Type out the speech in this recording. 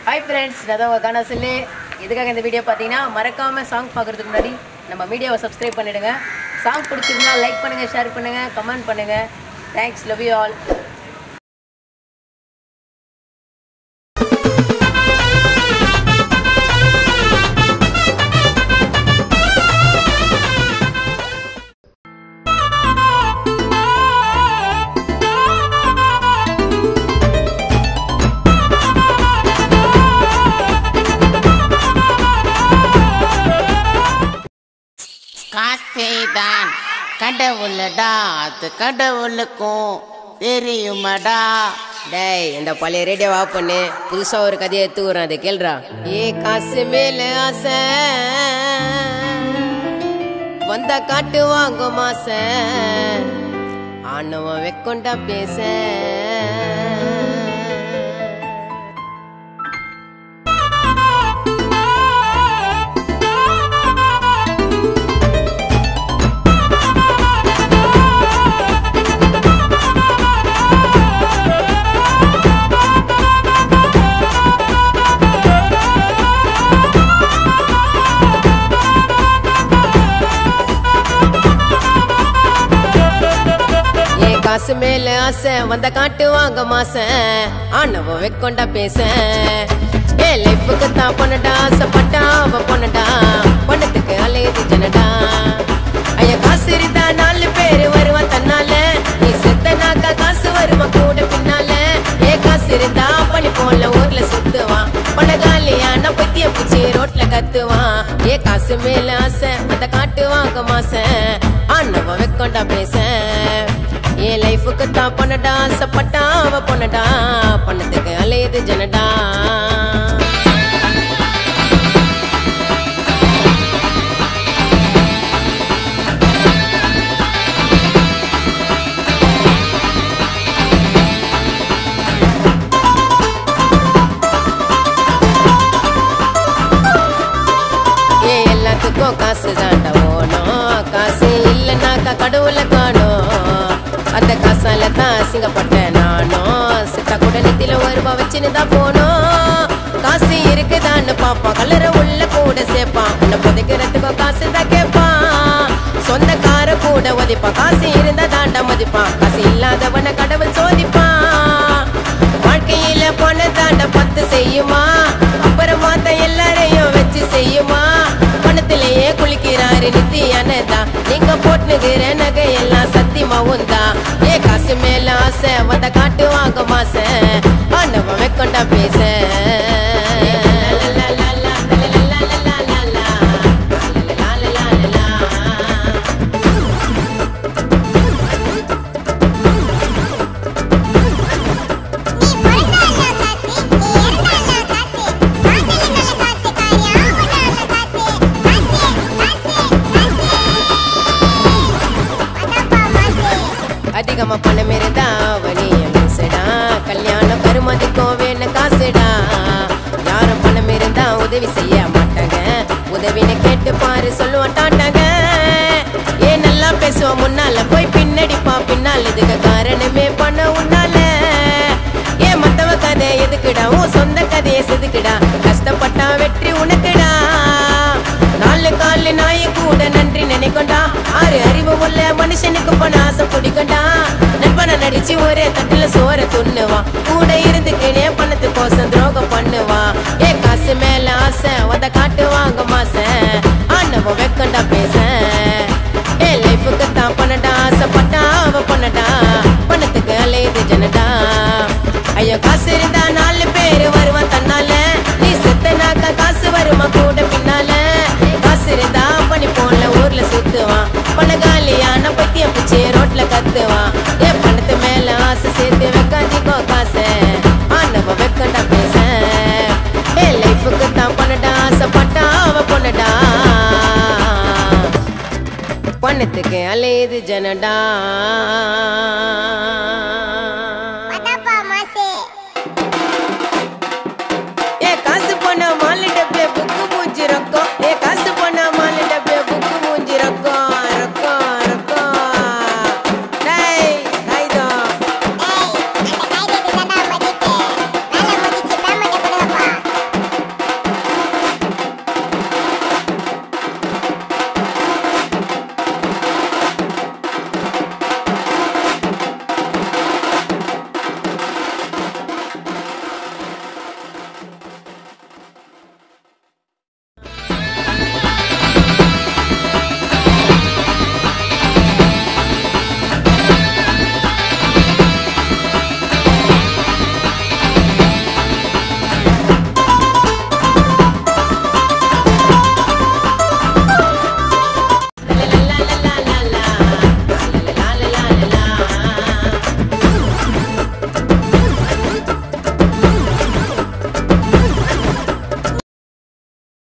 hi friends நான் தான் உங்கள் கானா சொல்லு எதுக்காக இந்த வீடியோ பார்த்தீங்கன்னா மறக்காமல் சாங் பார்க்குறதுக்கு முன்னாடி நம்ம மீடியாவை சப்ஸ்கிரைப் பண்ணிடுங்க சாங் பிடிச்சிருந்தா லைக் பண்ணுங்கள் ஷேர் பண்ணுங்கள் கமெண்ட் பண்ணுங்கள் தேங்க்ஸ் லவ் யூ ஆல் காசேதான் கடவுளடா அது கடவுளுக்கும் தெரியுமடா டேய் இந்த பழைய ரேடியோ ஆஃப் பண்ணு புதுசாக ஒரு கதையை எடுத்துக்கிறேன் அதை கேள்றா ஏ காசு மேல ஆசை வந்தா காட்டு வாங்கும் ஆசை ஆணவம் வெக்கொண்டா பேச ஏ காசு மேல ஆசை வந்த காட்டு வாங்க மாசம் ஆணவம் வெக்கொண்டா பேச ஏ லைஃபுக்கு தான் பொண்ணடா ஆசைப்பட்டா அவ பொண்ணடா பொண்ணத்துக்கு அலையுது ஜனடா ஐயா காசு இருந்தா நாலு பேரு வருவான் தன்னால நீ செத்தனாக்கா காசு வருமா கூட பின்னால ஏ காசு இருந்தா பணி போல ஊர்ல சுத்துவான் பணகாலியான பத்திய பிடிச்சி ரோட்ல கத்துவான் ஏ காசு மேல ஆசை அந்த காட்டு வாங்க மாசம் ஆணவம் வெக்கொண்டா பேச என் லைஃபுக்கு தான் பண்ணடா ஆசைப்பட்டா அவ பொண்ணடா பண்ணதுக்கு அலையுது ஜனடா ஏ எல்லாத்துக்கும் காசு தாண்டா ஓணும் காசு இல்லைனாக்கா கடவுளை காணும் அந்த காசால தான் அசிங்கப்பட்டேன் நானும் சித்தா கூட நெத்தில ஒரு ரூபா வச்சுன்னு தான் போனோம் காசு இருக்குதான்னு பாப்பான் கலர உள்ள கூட சேர்ப்பான் உன்னை புதைக்கிறதுக்கும் காசு தான் கேட்பான் சொந்த கார கூட உதைப்பான் காசு இருந்தா தாண்டா மதிப்பான் காசு இல்லாதவனை கடவுள் சோதிப்பான் வாழ்க்கையில பொண்ண தாண்ட பத்து செய்யுமா அப்புறம் மாத்த எல்லாரையும் வச்சு செய்யுமா பணத்திலேயே குளிக்கிறாரு நித்தியானதா நீங்க போட்டுகிற நகை எல்லாம் சத்தியமாவும் தான் ஏ காசு மேல ஆசை வந்த காட்டு வாங்க மாச ஆண்டவன் வெக்கொண்டா பேச நீ பிறந்தான்னா காசு நீ இறந்தான்னா காசு காசுல நல்ல காசு காரியா உன்னால காசு காசு காசு காசு அடப்பா மாசு அதிகமா பணம் இருந்தா வழிய மிசடா கல்யாணம் கருமதிக்கும் வேணும் காசுடா யாரும் பணம் இருந்தா உதவி செய்ய மாட்டாங்க உதவின்னு கேட்டு பாரு சொல்லுவான் டாட்டாங்க ஏன் நல்லா பேசுவோம் முன்னால போய் பின்னடிப்பா பின்னால் இதுக்கு காரணமே பண்ண உன்னால ஏன் மத்தவ கதை எதுக்குடா உன் சொந்த கதையை செதுக்குடா கஷ்டப்பட்டா வெற்றி உனக்குடா நாலு காலு நாய் கூட நன்றி நினைக்கொண்டா ஆறு அறிவு உள்ள மனுஷனுக்கு பண ஆசை பிடிக்கண்டா நண்பனை நடிச்சு ஒரே தட்டுல சோற துண்ணுவான் கூட இருந்துக்கினே பணத்து கோசம் துரோகம் பண்ணுவான் ஏ காசு மேல ஆசை வந்த காட்டு வாங்க மாச ஆண்டவன் வெக்கண்டா பேச ஏ லைஃபுக்கு தான் பண்ணடா ஆசைப்பட்டா அவ பண்ணடா பணத்துக்கு அலையுது ஜனடா ஐயோ காசு இருந்தா நாலு பேரு வருவான் தன்னால நீ செத்தனாக்கா காசு வருமா கூட பின்னால காசு இருந்தா பணி போல ஊர்ல சுத்துவான் பணகாலியான பத்தியம் பிச்சு ரோட்ல கத்துவான் என் பணத்து மேல ஆசை சேர்த்து வைக்காதீங்கோ காசை ஆண்டவ வெக்கண்டா பேச ஏ லைஃபுக்கு தான் பண்ணடா ஆசைப்பட்டா அவ பொண்ணடா பணத்துக்கு அலையுது ஜனடா